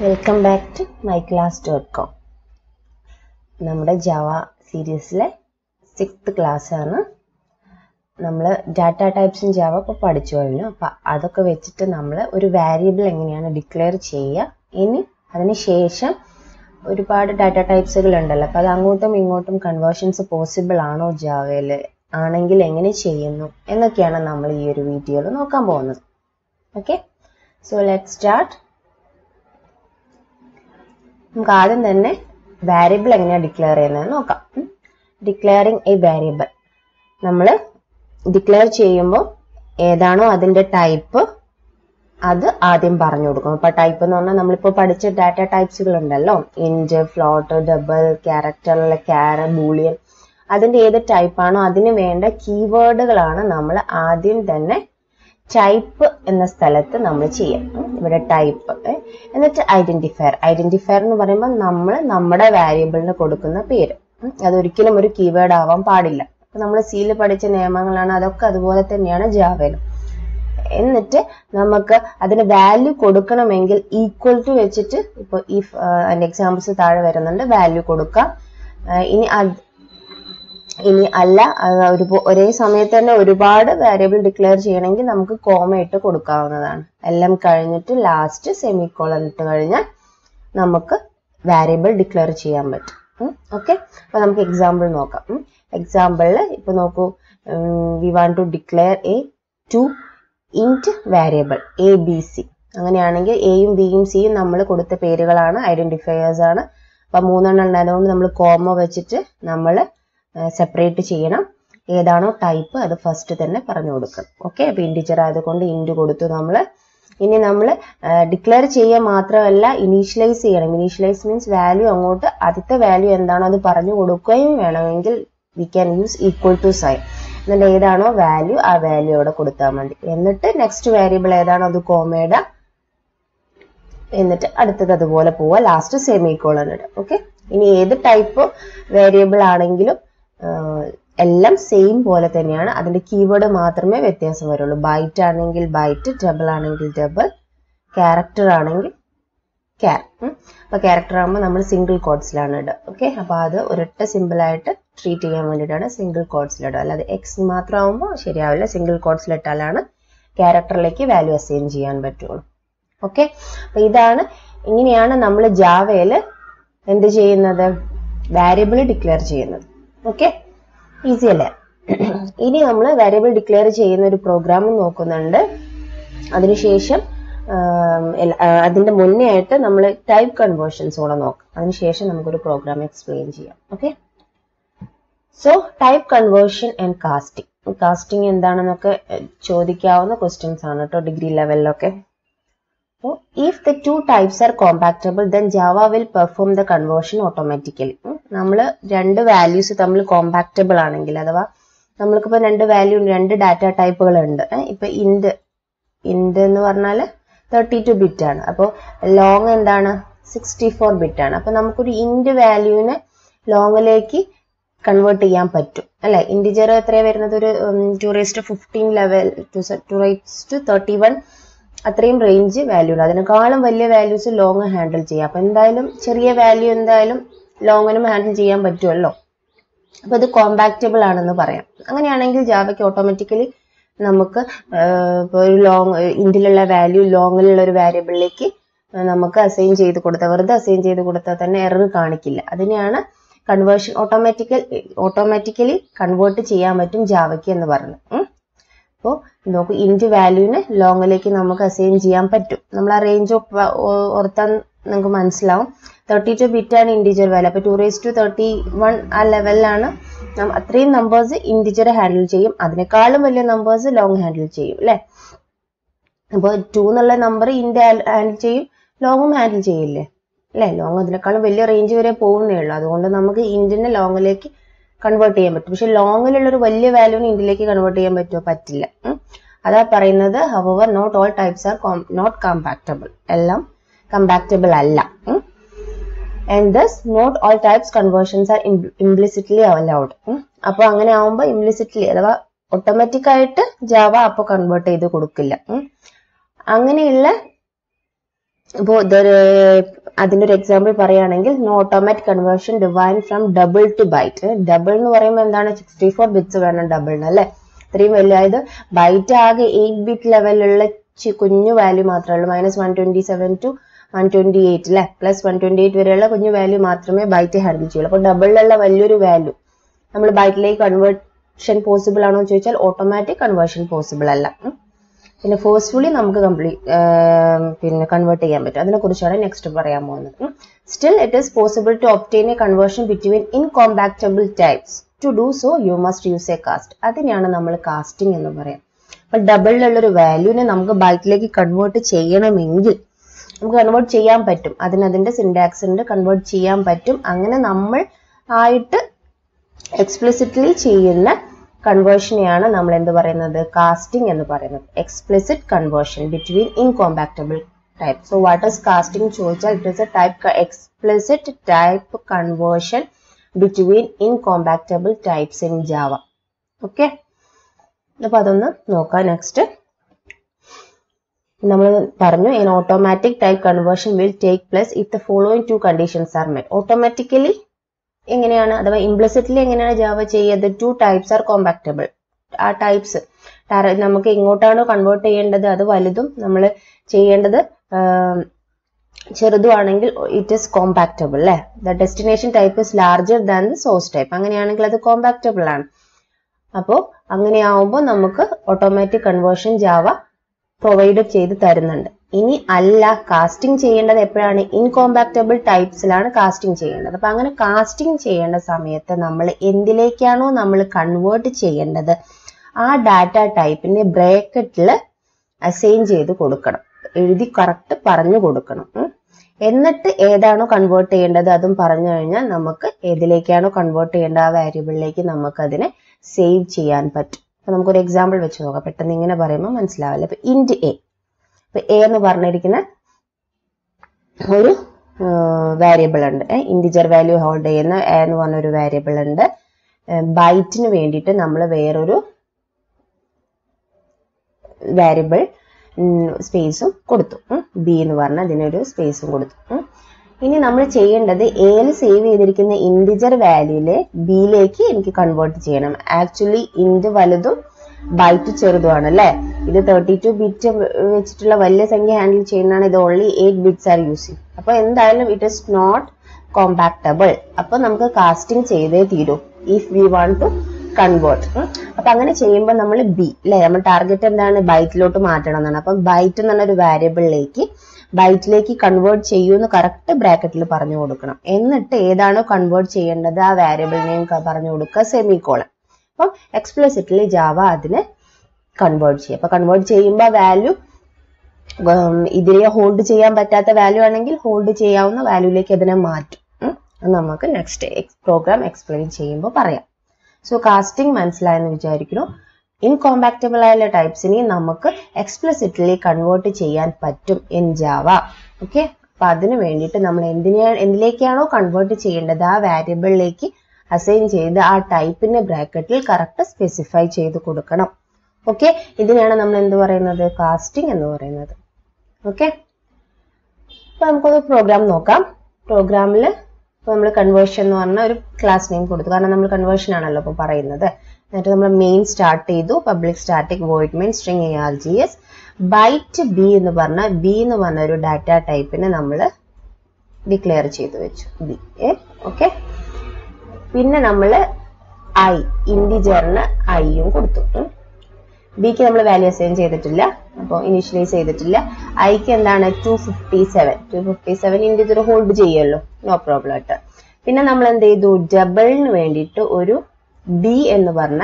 Welcome back to my class dot com നമ്മുടെ Java സീരീസിലെ sixth class ആണ് നമ്മൾ ഡാറ്റ ടൈപ്സും ജാവ ഇപ്പോൾ പഠിച്ചു കഴിഞ്ഞു അപ്പം അതൊക്കെ വെച്ചിട്ട് നമ്മൾ ഒരു വാരിയബിൾ എങ്ങനെയാണ് ഡിക്ലെയർ ചെയ്യുക ഇനി അതിന് ശേഷം ഒരുപാട് ഡാറ്റ ടൈപ്സുകൾ ഉണ്ടല്ലോ അപ്പം അത് അങ്ങോട്ടും ഇങ്ങോട്ടും കൺവേർഷൻസ് പോസിബിൾ ആണോ ജാവയിൽ ആണെങ്കിൽ എങ്ങനെ ചെയ്യുന്നു എന്നൊക്കെയാണ് നമ്മൾ ഈ ഒരു വീഡിയോയിൽ നോക്കാൻ പോകുന്നത് ഓക്കെ സോ ലെറ്റ് സ്റ്റാർട്ട് നമുക്ക് ആദ്യം തന്നെ വാരിയബിൾ എങ്ങനെയാണ് ഡിക്ലെയർ ചെയ്യുന്നത് നോക്കാം ഡിക്ലെയറിങ് എ വാരിയബിൾ നമ്മൾ ഡിക്ലെയർ ചെയ്യുമ്പോൾ ഏതാണോ അതിന്റെ ടൈപ്പ് അത് ആദ്യം പറഞ്ഞു കൊടുക്കും അപ്പൊ ടൈപ്പ് എന്ന് പറഞ്ഞാൽ നമ്മളിപ്പോൾ പഠിച്ച ഡാറ്റ ടൈപ്സുകൾ ഉണ്ടല്ലോ int float double character char boolean അതിന്റെ ഏത് ടൈപ്പാണോ അതിന് വേണ്ട കീവേഡുകളാണ് നമ്മൾ ആദ്യം തന്നെ ടൈപ്പ് എന്ന സ്ഥലത്ത് നമ്മൾ ചെയ്യാം ഇവിടെ ടൈപ്പ് എന്നിട്ട് ഐഡന്റിഫയർ ഐഡന്റിഫയർ എന്ന് പറയുമ്പോൾ നമ്മൾ നമ്മുടെ വാരിയബിളിന് കൊടുക്കുന്ന പേര് അതൊരിക്കലും ഒരു കീവേഡ് ആവാൻ പാടില്ല നമ്മൾ സിയിൽ പഠിച്ച നിയമങ്ങളാണ് അതൊക്കെ അതുപോലെ തന്നെയാണ് ജാവയിലും എന്നിട്ട് നമുക്ക് അതിന് വാല്യൂ കൊടുക്കണമെങ്കിൽ ഈക്വൽ ടു വെച്ചിട്ട് ഇപ്പൊ ഈ അതിന്റെ എക്സാമ്പിൾസ് താഴെ വരുന്നുണ്ട് വാല്യൂ കൊടുക്കാം ഇനി ഇനി അല്ല ഒരു ഒരേ സമയത്ത് തന്നെ ഒരുപാട് വാരിയബിൾ ഡിക്ലെയർ ചെയ്യണമെങ്കിൽ നമുക്ക് കോമ ഇട്ട് കൊടുക്കാവുന്നതാണ് എല്ലാം കഴിഞ്ഞിട്ട് ലാസ്റ്റ് സെമിക്കോളൻ ഇട്ട് കഴിഞ്ഞാൽ നമുക്ക് വാരിയബിൾ ഡിക്ലെയർ ചെയ്യാൻ പറ്റും ഓക്കെ അപ്പൊ നമുക്ക് എക്സാമ്പിൾ നോക്കാം എക്സാമ്പിളിൽ ഇപ്പൊ നോക്കൂ we want to declare a two int variable A B C അങ്ങനെയാണെങ്കിൽ എയും ബിയും സിയും നമ്മൾ കൊടുത്ത പേരുകളാണ് ഐഡന്റിഫയേഴ്സ് ആണ് അപ്പൊ മൂന്നെണ്ണം ഉണ്ടായതുകൊണ്ട് നമ്മൾ കോമ വെച്ചിട്ട് നമ്മൾ സെപ്പറേറ്റ് ചെയ്യണം ഏതാണോ ടൈപ്പ് അത് ഫസ്റ്റ് തന്നെ പറഞ്ഞു കൊടുക്കണം ഓക്കെ അപ്പൊ ഇൻഡിജർ ആയതുകൊണ്ട് ഇൻഡ് കൊടുത്തു നമ്മൾ ഇനി നമ്മൾ ഡിക്ലെയർ ചെയ്യുക മാത്രമല്ല ഇനീഷ്യലൈസ് ചെയ്യണം ഇനീഷ്യലൈസ് മീൻസ് വാല്യൂ അങ്ങോട്ട് ആദ്യത്തെ വാല്യൂ എന്താണോ അത് പറഞ്ഞു കൊടുക്കുകയും വേണമെങ്കിൽ we can use equal to sign എന്നിട്ട് ഏതാണോ വാല്യൂ ആ വാല്യൂ അവിടെ കൊടുത്താൽ മതി എന്നിട്ട് നെക്സ്റ്റ് വേരിയബിൾ ഏതാണോ അത് കോമയുടെ എന്നിട്ട് അടുത്തത് അതുപോലെ പോവുക ലാസ്റ്റ് സെമി കോളൻ ഇടുക ഓക്കെ ഇനി ഏത് ടൈപ്പ് വേരിയബിൾ ആണെങ്കിലും എല്ലാം സെയിം പോലെ തന്നെയാണ് അതിന്റെ കീവേഡ് മാത്രമേ വ്യത്യാസം വരുള്ളൂ ബൈറ്റ് ആണെങ്കിൽ ബൈറ്റ് ഡബിൾ ആണെങ്കിൽ ഡബിൾ ക്യാരക്ടർ ആണെങ്കിൽ ക്യാർ അപ്പൊ ക്യാരക്ടർ ആകുമ്പോൾ നമ്മൾ സിംഗിൾ കോഡ്സിലാണ് ഇടുക ഓക്കെ അപ്പൊ അത് ഒരൊറ്റ സിമ്പിൾ ആയിട്ട് ട്രീറ്റ് ചെയ്യാൻ വേണ്ടിയിട്ടാണ് സിംഗിൾ കോഡ്സിൽ ഇടുക അല്ലാതെ എക്സ് മാത്രം ആകുമ്പോൾ ശരിയാവില്ല സിംഗിൾ കോഡ്സിൽ ഇട്ടാലാണ് ക്യാരക്ടറിലേക്ക് വാല്യൂ അസൈൻ ചെയ്യാൻ പറ്റുള്ളൂ ഓക്കെ അപ്പൊ ഇതാണ് ഇങ്ങനെയാണ് നമ്മൾ ജാവയിൽ എന്ത് ചെയ്യുന്നത് വാരിയബിൾ ഡിക്ലെയർ ചെയ്യുന്നത് ഓക്കെ ഈസി അല്ലേ ഇനി നമ്മൾ വാരിയബിൾ ഡിക്ലെയർ ചെയ്യുന്ന ഒരു പ്രോഗ്രാം നോക്കുന്നുണ്ട് അതിനുശേഷം അതിന്റെ മുന്നേ ആയിട്ട് നമ്മൾ ടൈപ്പ് കൺവേർഷൻസ് കൂടെ നോക്കാം അതിനുശേഷം നമുക്കൊരു പ്രോഗ്രാം എക്സ്പ്ലെയിൻ ചെയ്യാം okay so type conversion and casting casting എന്താണെന്നൊക്കെ ചോദിക്കാവുന്ന ക്വസ്റ്റ്യൻസ് ആണ് കേട്ടോ ഡിഗ്രി ലെവലിലൊക്കെ if the two types are compatible then Java will perform the conversion automatically നമ്മൾ രണ്ട് വാല്യൂസ് തമ്മിൽ കോമ്പാക്റ്റബിൾ ആണെങ്കിൽ അഥവാ നമ്മൾക്കിപ്പോ രണ്ട് വാല്യൂ രണ്ട് ഡാറ്റ ടൈപ്പുകൾ ഉണ്ട് ഇപ്പൊ ഇൻഡ് ഇൻഡ് എന്ന് പറഞ്ഞാൽ തേർട്ടി ടു ബിറ്റ് ആണ് അപ്പോൾ ലോങ് എന്താണ് സിക്സ്റ്റി ഫോർ ബിറ്റ് ആണ് അപ്പൊ നമുക്കൊരു ഇൻഡ് വാല്യൂവിനെ ലോങ്ങിലേക്ക് കൺവേർട്ട് ചെയ്യാൻ പറ്റും അല്ലെ ഇൻഡിജർ എത്രയാണ് വരുന്നത് ഒരു two raised fifteen level two raised thirty one അത്രയും റേഞ്ച് വാല്യൂ ഉണ്ട് അതിനേക്കാളും വലിയ വാല്യൂസ് ലോങ് ഹാൻഡിൽ ചെയ്യാം അപ്പൊ എന്തായാലും ചെറിയ വാല്യൂ എന്തായാലും ലോങ്ങിനും ഹാൻഡിൽ ചെയ്യാൻ പറ്റുമല്ലോ അപ്പൊ ഇത് കോമ്പാക്റ്റബിൾ ആണെന്ന് പറയാം അങ്ങനെയാണെങ്കിൽ ജാവയ്ക്ക് ഓട്ടോമാറ്റിക്കലി നമുക്ക് ഒരു ലോങ് ഇന്റിലുള്ള വാല്യൂ ലോങ്ങിലുള്ള ഒരു വാരിയബിളിലേക്ക് നമുക്ക് അസൈൻ ചെയ്ത് കൊടുത്താൽ വെറുതെ അസൈൻ ചെയ്ത് കൊടുത്താൽ തന്നെ എറർ കാണിക്കില്ല അതിനെയാണ് കൺവേർഷൻ ഓട്ടോമാറ്റിക്കൽ ഓട്ടോമാറ്റിക്കലി കൺവേർട്ട് ചെയ്യാൻ പറ്റും ജാവയ്ക്ക് എന്ന് പറഞ്ഞു അപ്പോൾ നോക്കൂ ഇൻറ്റ് വാല്യൂവിന് ലോങ്ങിലേക്ക് നമുക്ക് അസൈൻ ചെയ്യാൻ പറ്റും നമ്മൾ ആ റേഞ്ച് ഓർത്താൻ നിങ്ങൾക്ക് മനസ്സിലാവും തേർട്ടി ടു ബിറ്റ് ആണ് ഇൻഡിജർ വാല്യൂ അപ്പൊ two raise to thirty one ആ ലെവലിലാണ് അത്രയും നമ്പേഴ്സ് ഇൻഡിജർ ഹാൻഡിൽ ചെയ്യും അതിനേക്കാളും വലിയ നമ്പേഴ്സ് ലോങ് ഹാൻഡിൽ ചെയ്യും അല്ലെ അപ്പോൾ ടു എന്നുള്ള നമ്പർ ഇൻഡ് ഹാൻഡിൽ ചെയ്യും ലോങ്ങും ഹാൻഡിൽ ചെയ്യില്ലേ അല്ലെ ലോങ് അതിനേക്കാളും വലിയ റേഞ്ച് വരെ പോകുന്നേ ഉള്ളൂ അതുകൊണ്ട് നമുക്ക് ഇൻഡിനെ ലോങ്ങിലേക്ക് കൺവേർട്ട് ചെയ്യാൻ പറ്റും പക്ഷെ ലോങ്ങിലുള്ള ഒരു വലിയ വാല്യൂവിന് ഇൻഡിലേക്ക് കൺവേർട്ട് ചെയ്യാൻ പറ്റുമോ പറ്റില്ല അതാ പറയുന്നത് however not all types are not compatible എല്ലാം കമ്പാക്റ്റബിൾ അല്ല and thus not all types conversions are implicitly allowed അപ്പൊ അങ്ങനെ ആവുമ്പോൾ ഇംപ്ലിസിറ്റ്ലി അഥവാ ഓട്ടോമാറ്റിക് ആയിട്ട് ജാവ അപ്പൊ കൺവേർട്ട് ചെയ്ത് കൊടുക്കില്ല അങ്ങനെയുള്ള അപ്പോൾ അതിന്റെ ഒരു എക്സാമ്പിൾ പറയുകയാണെങ്കിൽ no automatic conversion defined from double to byte double എന്ന് പറയുമ്പോൾ എന്താണ് സിക്സ്റ്റി ഫോർ ബിറ്റ്സ് വേണം ഡബിളിന് അല്ലെ ഇത്രയും വലിയ അതായത് ബൈറ്റ് ആകെ എയ്റ്റ് ബിറ്റ് ലെവലിലുള്ള ചി- കുഞ്ഞു വാല്യൂ മാത്രമേ ഉള്ളൂ minus one twenty seven to one twenty eight അല്ലെ പ്ലസ് വൺ ട്വന്റി എയ്റ്റ് വരെയുള്ള കുഞ്ഞു വാല്യൂ മാത്രമേ ബൈറ്റ് ഹാൻഡിൽ ചെയ്യുള്ളൂ അപ്പോൾ ഡബിളിലുള്ള വലിയൊരു വാല്യൂ നമ്മൾ ബൈറ്റിലേക്ക് കൺവേർഷൻ പോസിബിൾ ആണോ എന്ന് ചോദിച്ചാൽ ഓട്ടോമാറ്റിക് കൺവേർഷൻ പോസിബിൾ അല്ല ഉം. പിന്നെ ഫോഴ്സ്ഫുള്ളി നമുക്ക് കംപ്ലീറ്റ് പിന്നെ കൺവേർട്ട് ചെയ്യാൻ പറ്റും അതിനെ കുറിച്ചാണ് നെക്സ്റ്റ് പറയാൻ പോകുന്നത് still it is possible to obtain a conversion between incompatible types to do so you must use a cast അതിനെയാണ് നമ്മൾ കാസ്റ്റിംഗ് എന്ന് പറയാം അപ്പൊ ഡബിളിലുള്ള ഒരു വാല്യൂനെ നമുക്ക് ബൈറ്റിലേക്ക് കൺവേർട്ട് ചെയ്യണമെങ്കിൽ നമുക്ക് കൺവേർട്ട് ചെയ്യാൻ പറ്റും അതിന് അതിന്റെ സിൻഡാക്സ് ഉണ്ട് കൺവേർട്ട് ചെയ്യാൻ പറ്റും അങ്ങനെ നമ്മൾ ആയിട്ട് എക്സ്പ്ലിസിറ്റ്ലി ചെയ്യുന്ന കൺവേർഷനെയാണ് നമ്മൾ എന്ത് പറയുന്നത് കാസ്റ്റിംഗ് എന്ന് പറയുന്നത് explicit conversion between incompatible type so what is casting ചോദിച്ചാൽ it is a type explicit type conversion between incompatible types in Java okay അപ്പൊ അതൊന്ന് നോക്കാം നെക്സ്റ്റ് നമ്മൾ പറഞ്ഞു in automatic type conversion will take place if the following two conditions are met automatically എങ്ങനെയാണ് അഥവാ implicitly എങ്ങനെയാണ് Java ചെയ്യുന്നത് two types are compatible ആ ടൈപ്സ് നമുക്ക് എങ്ങോട്ടാണോ കൺവേർട്ട് ചെയ്യേണ്ടത് അത് വലുതും നമ്മൾ ചെയ്യേണ്ടത് ആം, ചെറുതുമാണെങ്കിൽ ഇറ്റ് ഇസ് കോമ്പാക്റ്റബിൾ അല്ലെ the destination type is larger than the source type അങ്ങനെയാണെങ്കിൽ അത് കോമ്പാക്റ്റബിൾ ആണ് അപ്പോൾ അങ്ങനെയാവുമ്പോൾ നമുക്ക് ഓട്ടോമാറ്റിക് കൺവേർഷൻ ജാവ പ്രൊവൈഡ് ചെയ്ത് തരുന്നുണ്ട് ഇനി അല്ല കാസ്റ്റിംഗ് ചെയ്യേണ്ടത് എപ്പോഴാണ് ഇൻകോമ്പാക്റ്റബിൾ ടൈപ്സിലാണ് കാസ്റ്റിംഗ് ചെയ്യേണ്ടത് അപ്പൊ അങ്ങനെ കാസ്റ്റിംഗ് ചെയ്യേണ്ട സമയത്ത് നമ്മൾ എന്തിലേക്കാണോ നമ്മൾ കൺവേർട്ട് ചെയ്യേണ്ടത് ആ ഡാറ്റ ടൈപ്പിന്റെ ബ്രാക്കറ്റിൽ അസൈൻ ചെയ്ത് കൊടുക്കണം എഴുതി കറക്റ്റ് പറഞ്ഞു കൊടുക്കണം ഉം. എന്നിട്ട് ഏതാണോ കൺവേർട്ട് ചെയ്യേണ്ടത് അതും പറഞ്ഞു കഴിഞ്ഞാൽ നമുക്ക് ഏതിലേക്കാണോ കൺവേർട്ട് ചെയ്യേണ്ട ആ വാരിയബിളിലേക്ക് നമുക്ക് അതിനെ സേവ് ചെയ്യാൻ പറ്റും അപ്പൊ നമുക്കൊരു എക്സാമ്പിൾ വെച്ച് നോക്കാം പെട്ടെന്ന് ഇങ്ങനെ പറയുമ്പോൾ മനസ്സിലാവില്ല ഇപ്പൊ ഇൻറ്റ് എ ഇപ്പൊ എ എന്ന് പറഞ്ഞിരിക്കുന്ന ഒരു വാരിയബിൾ ഉണ്ട് ഇൻഡിജർ വാല്യൂ ഹോൾഡ് ചെയ്യുന്ന എ എന്ന് പറഞ്ഞ ഒരു വാരിയബിൾ ഉണ്ട് ബൈറ്റിന് വേണ്ടിയിട്ട് നമ്മൾ വേറൊരു വാരിയബിൾ സ്പേസും കൊടുത്തു ബി എന്ന് പറഞ്ഞ അതിനൊരു സ്പേസും കൊടുത്തു ഉം. ഇനി നമ്മൾ ചെയ്യേണ്ടത് എയിൽ സേവ് ചെയ്തിരിക്കുന്ന ഇൻഡിജർ വാല്യൂല് ബിയിലേക്ക് എനിക്ക് കൺവേർട്ട് ചെയ്യണം ആക്ച്വലി ഇൻഡ് വലുതും ബൈറ്റ് ചെറുതുമാണ് അല്ലെ ഇത് തേർട്ടി ടു ബിറ്റ് വെച്ചിട്ടുള്ള വലിയ സംഖ്യ ഹാൻഡിൽ ചെയ്യുന്നതാണ് ഇത് only eight bits are using അപ്പൊ എന്തായാലും ഇറ്റ് ഇസ് നോട്ട് കോമ്പാക്റ്റബിൾ അപ്പൊ നമുക്ക് കാസ്റ്റിംഗ് ചെയ്തേ തീരൂ if we want to convert അപ്പൊ അങ്ങനെ ചെയ്യുമ്പോൾ നമ്മൾ ബി അല്ലെ നമ്മൾ ടാർഗറ്റ് എന്താണ് ബൈറ്റിലോട്ട് മാറ്റണം എന്നാണ് അപ്പം ബൈറ്റ് എന്ന് പറഞ്ഞ ഒരു വാരിയബിളിലേക്ക് ബൈറ്റിലേക്ക് കൺവേർട്ട് ചെയ്യൂന്ന് കറക്റ്റ് ബ്രാക്കറ്റിൽ പറഞ്ഞു കൊടുക്കണം എന്നിട്ട് ഏതാണോ കൺവേർട്ട് ചെയ്യേണ്ടത് ആ വാരിയബിൾ നെയിം പറഞ്ഞു കൊടുക്കുക സെമി കോളൻ അപ്പം എക്സ്പ്ലിസിറ്റ്ലി ജാവ അതിനെ കൺവേർട്ട് ചെയ്യും അപ്പൊ കൺവേർട്ട് ചെയ്യുമ്പോൾ വാല്യൂ ഇതിനെ ഹോൾഡ് ചെയ്യാൻ പറ്റാത്ത വാല്യൂ ആണെങ്കിൽ ഹോൾഡ് ചെയ്യാവുന്ന വാല്യൂലേക്ക് അതിനെ മാറ്റും ഉം. അത് നമുക്ക് നെക്സ്റ്റ് പ്രോഗ്രാം എക്സ്പ്ലെയിൻ ചെയ്യുമ്പോൾ പറയാം സോ കാസ്റ്റിംഗ് മനസ്സിലായെന്ന് വിചാരിക്കുന്നു ഇൻകോമ്പാക്റ്റബിൾ ആയുള്ള ടൈപ്സിനെ നമുക്ക് എക്സ്പ്ലിസിറ്റ്ലി കൺവേർട്ട് ചെയ്യാൻ പറ്റും ഇൻ ജാവ ഓക്കെ അപ്പൊ അതിന് വേണ്ടിയിട്ട് നമ്മൾ എന്തിനാ എന്തിലേക്കാണോ കൺവേർട്ട് ചെയ്യേണ്ടത് ആ വാരിയബിളിലേക്ക് അസൈൻ ചെയ്ത് ആ ടൈപ്പിന്റെ ബ്രാക്കറ്റിൽ കറക്റ്റ് സ്പെസിഫൈ ചെയ്ത് കൊടുക്കണം ഓക്കെ ഇതിനാണ് നമ്മൾ എന്ത് പറയുന്നത് കാസ്റ്റിംഗ് എന്ന് പറയുന്നത് ഓക്കെ അപ്പൊ നമുക്കൊരു പ്രോഗ്രാം നോക്കാം പ്രോഗ്രാമിൽ ഇപ്പൊ നമ്മൾ കൺവേർഷൻ എന്ന് പറഞ്ഞ ഒരു ക്ലാസ് നെയിം കൊടുത്തു കാരണം നമ്മൾ കൺവേർഷൻ ആണല്ലോ ഇപ്പൊ പറയുന്നത് എന്നിട്ട് നമ്മൾ മെയിൻ സ്റ്റാർട്ട് ചെയ്തു public static void main string A R G S byte B എന്ന് പറഞ്ഞ ബി എന്ന് പറഞ്ഞ ഒരു ഡാറ്റ ടൈപ്പിനെ നമ്മൾ ഡിക്ലെയർ ചെയ്തു വെച്ചു ബി ഏ ഓക്കെ പിന്നെ നമ്മൾ ഐ ഇൻഡിജറിന് ഐയും കൊടുത്തു ഉം. ബിക്ക് നമ്മൾ വാല്യൂ അസൈൻ ചെയ്തിട്ടില്ല അപ്പോൾ ഇനീഷ്യലൈസ് ചെയ്തിട്ടില്ല ഐക്ക് എന്താണ് two fifty seven two fifty seven integer hold ചെയ്യുമല്ലോ നോ പ്രോബ്ലം ആയിട്ട് പിന്നെ നമ്മൾ എന്ത് ചെയ്തു ഡബിളിന് വേണ്ടിയിട്ട് ഒരു ഡി എന്ന് പറഞ്ഞ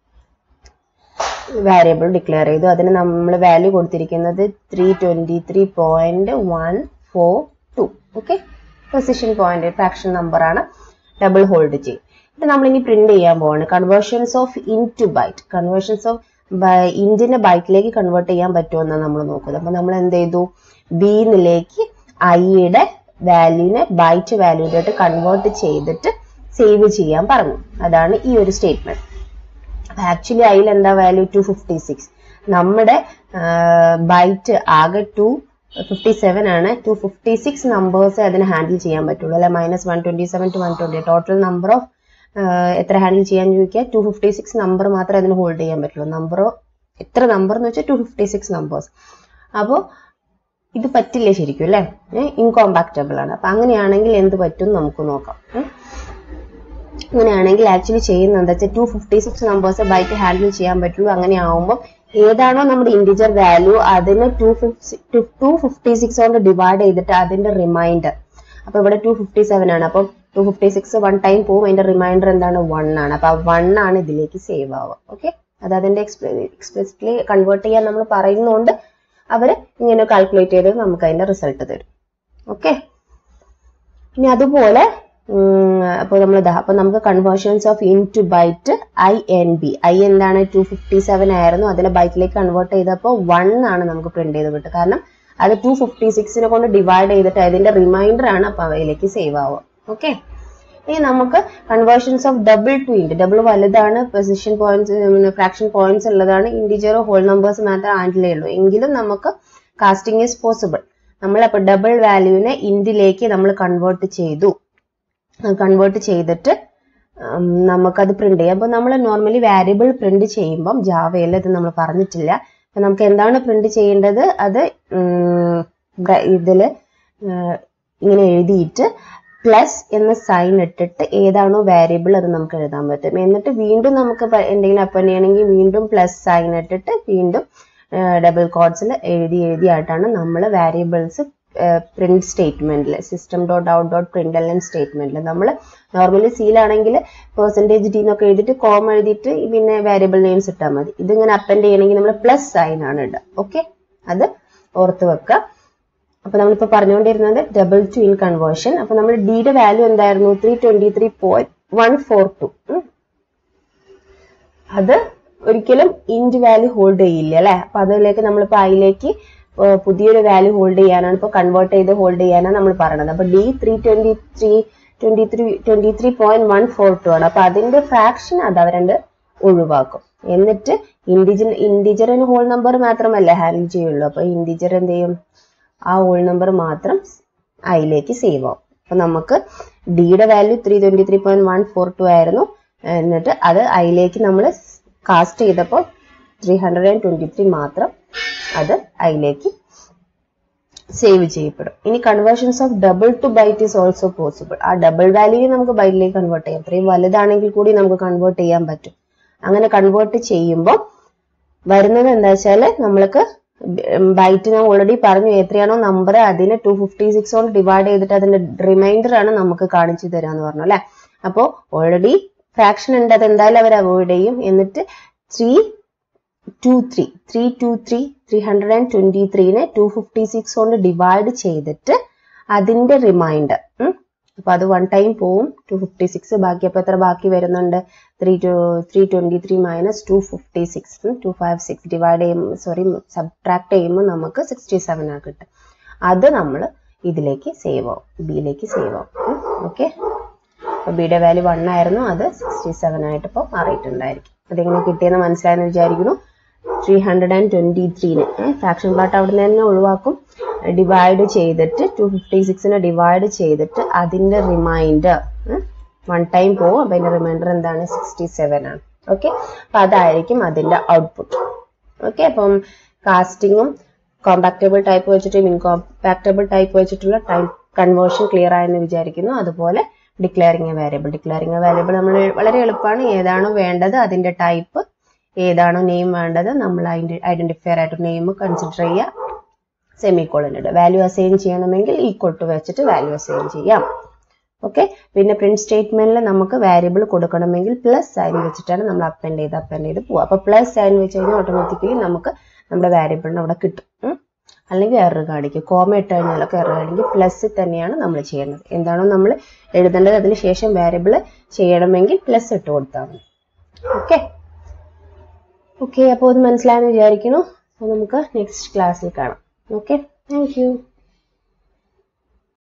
വാരിയബിൾ ഡിക്ലെയർ ചെയ്തു അതിന് നമ്മൾ വാല്യൂ കൊടുത്തിരിക്കുന്നത് three twenty three point one four two okay position point fraction number ആണ് ഡബിൾ ഹോൾഡ് ചെയ്യും ഇത് നമ്മൾ ഇനി പ്രിന്റ് ചെയ്യാൻ പോവാണ് conversions of in to byte conversions of ഇൻറ്റിനെ ബൈറ്റിലേക്ക് കൺവേർട്ട് ചെയ്യാൻ പറ്റുമോ എന്നാണ് നമ്മൾ നോക്കുന്നത് അപ്പൊ നമ്മൾ എന്ത് ചെയ്തു ബിന്നിലേക്ക് ഐയുടെ വാല്യൂനെ ബൈറ്റ് വാല്യൂയിലോട്ട് കൺവേർട്ട് ചെയ്തിട്ട് സേവ് ചെയ്യാൻ പറഞ്ഞു അതാണ് ഈ ഒരു സ്റ്റേറ്റ്മെന്റ് ആക്ച്വലി അതിൽ എന്താ വാല്യൂ ടു ഫിഫ്റ്റി സിക്സ് നമ്മുടെ ബൈറ്റ് ആകെ ടു ഫിഫ്റ്റി സെവൻ ആണ് ടു ഫിഫ്റ്റി സിക്സ് നമ്പേഴ്സ് അതിന് ഹാൻഡിൽ ചെയ്യാൻ പറ്റുള്ളൂ അല്ലെ minus one twenty seven to one twenty total number of എത്ര ഹാൻഡിൽ ചെയ്യാൻ ചോദിക്കുക ടു ഫിഫ്റ്റി സിക്സ് നമ്പർ മാത്രമേ അതിന് ഹോൾഡ് ചെയ്യാൻ പറ്റുള്ളൂ നമ്പറോ എത്ര നമ്പർ എന്ന് വെച്ചാൽ ടു ഫിഫ്റ്റി സിക്സ് നമ്പേഴ്സ് അപ്പോൾ ഇത് പറ്റില്ല ശരിക്കും അല്ലേ ഇൻകോമ്പാക്റ്റബിൾ ആണ് അപ്പൊ അങ്ങനെയാണെങ്കിൽ എന്ത് പറ്റും നമുക്ക് നോക്കാം ഉം. അങ്ങനെയാണെങ്കിൽ ആക്ച്വലി ചെയ്യുന്നത് എന്താ വെച്ചാൽ two fifty six numbers byte handle ചെയ്യാൻ പറ്റുള്ളൂ അങ്ങനെ ആവുമ്പോൾ ഏതാണോ നമ്മുടെ ഇന്റിജർ വാല്യൂ അതിനെ two fifty two fifty six കൊണ്ട് ഡിവൈഡ് ചെയ്തിട്ട് അതിന്റെ റിമൈൻഡർ അപ്പൊ ഇവിടെ ടു ഫിഫ്റ്റി സെവൻ ആണ് അപ്പം two fifty six one time പോകും അതിന്റെ റിമൈൻഡർ എന്താണ് വൺ ആണ് അപ്പൊ വൺ ആണ് ഇതിലേക്ക് സേവ് ആവുക ഓക്കെ അത് അതിന്റെ എക്സ്പ്ലിസിറ്റ്ലി കൺവേർട്ട് ചെയ്യാൻ നമ്മൾ പറയുന്നതുകൊണ്ട് അവര് ഇങ്ങനെ കാൽക്കുലേറ്റ് ചെയ്ത് നമുക്ക് അതിന്റെ റിസൾട്ട് തരും ഓക്കെ ഇനി അതുപോലെ അപ്പോൾ നമ്മൾ അപ്പൊ നമുക്ക് conversions of in to byte I N B I എന്താണ് ടു ഫിഫ്റ്റി സെവൻ ആയിരുന്നു അതിനെ ബൈറ്റിലേക്ക് കൺവേർട്ട് ചെയ്തപ്പോൾ വൺ ആണ് നമുക്ക് പ്രിന്റ് ചെയ്ത് കിട്ടുക കാരണം അത് ടു ഫിഫ്റ്റി സിക്സിനെ കൊണ്ട് ഡിവൈഡ് ചെയ്തിട്ട് അതിന്റെ റിമൈൻഡർ ആണ് അപ്പൊ അവയിലേക്ക് സേവ് ആവുക ഓക്കെ ഇനി നമുക്ക് conversions of double to int double വലുതാണ് പൊസിഷൻ പോയിന്റ്സ് ഫ്രാക്ഷൻ പോയിന്റ്സ് ഉള്ളതാണ് ഇൻഡിജറോ ഹോൾ നമ്പേഴ്സ് മാത്രമേ ഹാൻഡിൽ ചെയ്യുള്ളൂ എങ്കിലും നമുക്ക് കാസ്റ്റിംഗ് ഈസ് പോസിബിൾ നമ്മൾ അപ്പൊ ഡബിൾ വാല്യൂവിനെ ഇൻഡിലേക്ക് നമ്മൾ കൺവേർട്ട് ചെയ്തു കൺവേർട്ട് ചെയ്തിട്ട് ഉം, നമുക്കത് പ്രിന്റ് ചെയ്യാം അപ്പൊ നമ്മൾ നോർമലി വാരിയബിൾ പ്രിന്റ് ചെയ്യുമ്പം ജാവയിൽ ഇത് നമ്മൾ പറഞ്ഞിട്ടില്ല അപ്പൊ നമുക്ക് എന്താണ് പ്രിന്റ് ചെയ്യേണ്ടത് അത് ഉം, ബ്ര- ഇതില് ഏർ, ഇങ്ങനെ എഴുതിയിട്ട് പ്ലസ് എന്ന സൈൻ ഇട്ടിട്ട് ഏതാണോ വാരിയബിൾ അത് നമുക്ക് എഴുതാൻ പറ്റും എന്നിട്ട് വീണ്ടും നമുക്ക് പ- എന്തെങ്കിലും അപ്പൻ ചെയ്യണമെങ്കിൽ വീണ്ടും പ്ലസ് സൈൻ ഇട്ടിട്ട് വീണ്ടും ഡബിൾ കോഡ്സിൽ എഴുതി എഴുതിയായിട്ടാണ് നമ്മൾ വാരിയബിൾസ് പ്രിന്റ് സ്റ്റേറ്റ്മെന്റിൽ system dot out dot print L N സ്റ്റേറ്റ്മെന്റിൽ നമ്മൾ നോർമലി സീലാണെങ്കിൽ പെർസെന്റേജ് ഡി എന്നൊക്കെ എഴുതിയിട്ട് കോം എഴുതിയിട്ട് പിന്നെ വാരിയബിൾ നെയിംസ് ഇട്ടാൽ മതി ഇതിങ്ങനെ അപ്പൻഡ് ചെയ്യണമെങ്കിൽ നമ്മൾ പ്ലസ് സൈൻ ആണ് ഇടുക ഓക്കെ അത് ഓർത്ത് വെക്കുക അപ്പൊ നമ്മളിപ്പോ പറഞ്ഞുകൊണ്ടിരുന്നത് ഡബിൾ ടു ഇൻ കൺവേർഷൻ അപ്പൊ നമ്മൾ ഡിയുടെ വാല്യൂ എന്തായിരുന്നു three twenty three point one four two അത് ഒരിക്കലും ഇൻഡ് വാല്യൂ ഹോൾഡ് ചെയ്യില്ല അല്ലെ അപ്പൊ അതിലേക്ക് നമ്മളിപ്പോ അതിലേക്ക് ഏർ പുതിയൊരു വാല്യൂ ഹോൾഡ് ചെയ്യാനാണ് ഇപ്പൊ കൺവേർട്ട് ചെയ്ത് ഹോൾഡ് ചെയ്യാനാണ് നമ്മൾ പറയുന്നത് അപ്പൊ D three twenty three twenty three twenty three point one four two ആണ് അപ്പൊ അതിന്റെ ഫ്രാക്ഷൻ അത് അവരണ്ട് ഒഴിവാക്കും എന്നിട്ട് ഇൻഡിജർ ഇൻഡിജറിന് ഹോൾ നമ്പർ മാത്രമല്ല ഹാൻഡിൽ ചെയ്യുള്ളൂ അപ്പൊ ഇൻഡിജർ എന്ത് ചെയ്യും ആ ഹോൾ നമ്പർ മാത്രം അതിലേക്ക് സേവ് ആവും അപ്പൊ നമുക്ക് ഡിയുടെ value three twenty three point one four two ആയിരുന്നു എന്നിട്ട് അത് അതിലേക്ക് നമ്മൾ കാസ്റ്റ് ചെയ്തപ്പോൾ three hundred and twenty three മാത്രം അത് അതിലേക്ക് സേവ് ചെയ്യപ്പെടും ഇനി conversions of double to byte is also possible ആ ഡബിൾ വാല്യൂ നമുക്ക് ബൈറ്റിലേക്ക് കൺവേർട്ട് ചെയ്യാം അത്രയും വലുതാണെങ്കിൽ കൂടി നമുക്ക് കൺവേർട്ട് ചെയ്യാൻ പറ്റും അങ്ങനെ കൺവേർട്ട് ചെയ്യുമ്പോൾ വരുന്നത് എന്താ വെച്ചാല് നമ്മൾക്ക് ബൈറ്റ് ഞാൻ ഓൾറെഡി പറഞ്ഞു എത്രയാണോ നമ്പർ അതിനെ ടു ഫിഫ്റ്റി സിക്സ് കൊണ്ട് ഡിവൈഡ് ചെയ്തിട്ട് അതിന്റെ റിമൈൻഡർ ആണ് നമുക്ക് കാണിച്ചു തരാന്ന് പറഞ്ഞു അല്ലെ അപ്പോ ഓൾറെഡി ഫ്രാക്ഷൻ ഉണ്ട് അത് എന്തായാലും അവർ അവോയ്ഡ് ചെയ്യും എന്നിട്ട് three two three three two three three hundred and twenty ത്രീനെ ടു ഫിഫ്റ്റി സിക്സ് കൊണ്ട് ഡിവൈഡ് ചെയ്തിട്ട് അതിന്റെ റിമൈൻഡർ അപ്പൊ അത് വൺ ടൈം പോവും ടു ഫിഫ്റ്റി സിക്സ് ബാക്കി അപ്പൊ എത്ര ബാക്കി വരുന്നുണ്ട് three two three twenty three minus two fifty six two five six divide ചെയ്യുമ്പോൾ സോറി സബ്ട്രാക്ട് ചെയ്യുമ്പോൾ നമുക്ക് സിക്സ്റ്റി സെവൻ ആ കിട്ടും അത് നമ്മൾ ഇതിലേക്ക് സേവ് ആവും ബിയിലേക്ക് സേവ് ആവും ഓക്കെ അപ്പൊ ബിയുടെ വാല്യൂ വൺ ആയിരുന്നു അത് സിക്സ്റ്റി സെവൻ ആയിട്ട് ഇപ്പോൾ മാറിയിട്ടുണ്ടായിരിക്കും അതെങ്ങനെ കിട്ടിയെന്ന് മനസ്സിലായെന്ന് വിചാരിക്കുന്നു ത്രീ ഹൺഡ്രഡ് ആൻഡ് ട്വന്റി ത്രീന് ഫ്രാക്ഷൻ പാർട്ട് അവിടെ നിന്ന് തന്നെ ഒഴിവാക്കും ഡിവൈഡ് ചെയ്തിട്ട് ടു ഫിഫ്റ്റി സിക്സിനെ ഡിവൈഡ് ചെയ്തിട്ട് അതിന്റെ റിമൈൻഡർ വൺ ടൈം പോകും അപ്പൊ അതിന്റെ റിമൈൻഡർ എന്താണ് സിക്സ്റ്റി സെവൻ ആണ് ഓക്കെ അപ്പൊ അതായിരിക്കും അതിന്റെ ഔട്ട്പുട്ട് ഓക്കെ അപ്പം കാസ്റ്റിങ്ങും കോമ്പാക്റ്റബിൾ ടൈപ്പ് വെച്ചിട്ടും ഇൻകോമ്പാക്റ്റബിൾ ടൈപ്പ് വെച്ചിട്ടുള്ള ടൈപ്പ് കൺവേർഷൻ ക്ലിയർ ആയെന്ന് വിചാരിക്കുന്നു അതുപോലെ declaring a variable declaring a variable നമ്മൾ വളരെ എളുപ്പമാണ് ഏതാണോ വേണ്ടത് അതിന്റെ ടൈപ്പ് ഏതാണോ നെയിം വേണ്ടത് നമ്മൾ അതിന്റെ ഐഡന്റിഫയർ ആയിട്ട് നെയിം കൺസിഡർ ചെയ്യുക സെമി കോളൻ ഇടുക വാല്യൂ അസൈൻ ചെയ്യണമെങ്കിൽ ഈക്വൽ ടു വെച്ചിട്ട് വാല്യൂ അസൈൻ ചെയ്യാം ഓക്കെ പിന്നെ പ്രിന്റ് സ്റ്റേറ്റ്മെന്റിൽ നമുക്ക് വാരിയബിൾ കൊടുക്കണമെങ്കിൽ പ്ലസ് സൈൻ വെച്ചിട്ടാണ് നമ്മൾ അപ്പൻഡ് ചെയ്ത് അപ്പൻഡ് ചെയ്ത് പോവുക അപ്പൊ പ്ലസ് സൈൻ വെച്ച് കഴിഞ്ഞാൽ ഓട്ടോമാറ്റിക്കലി നമുക്ക് നമ്മുടെ വാരിയബിളിന് അവിടെ കിട്ടും ഉം. അല്ലെങ്കിൽ എറർ കാണിക്കും കോമ ഇട്ട് കഴിഞ്ഞാലൊക്കെ എറർ കാണിക്കും പ്ലസ് തന്നെയാണ് നമ്മൾ ചെയ്യുന്നത് എന്താണോ നമ്മൾ എഴുതേണ്ടത് അതിന് ശേഷം വാരിയബിൾ ചെയ്യണമെങ്കിൽ പ്ലസ് ഇട്ട് കൊടുത്താൽ മതി ഓക്കെ ഓക്കെ അപ്പോൾ ഇത് മനസ്സിലായെന്ന് വിചാരിക്കുന്നു അപ്പോൾ നമുക്ക് നെക്സ്റ്റ് ക്ലാസ്സിൽ കാണാം ഓക്കെ താങ്ക് യു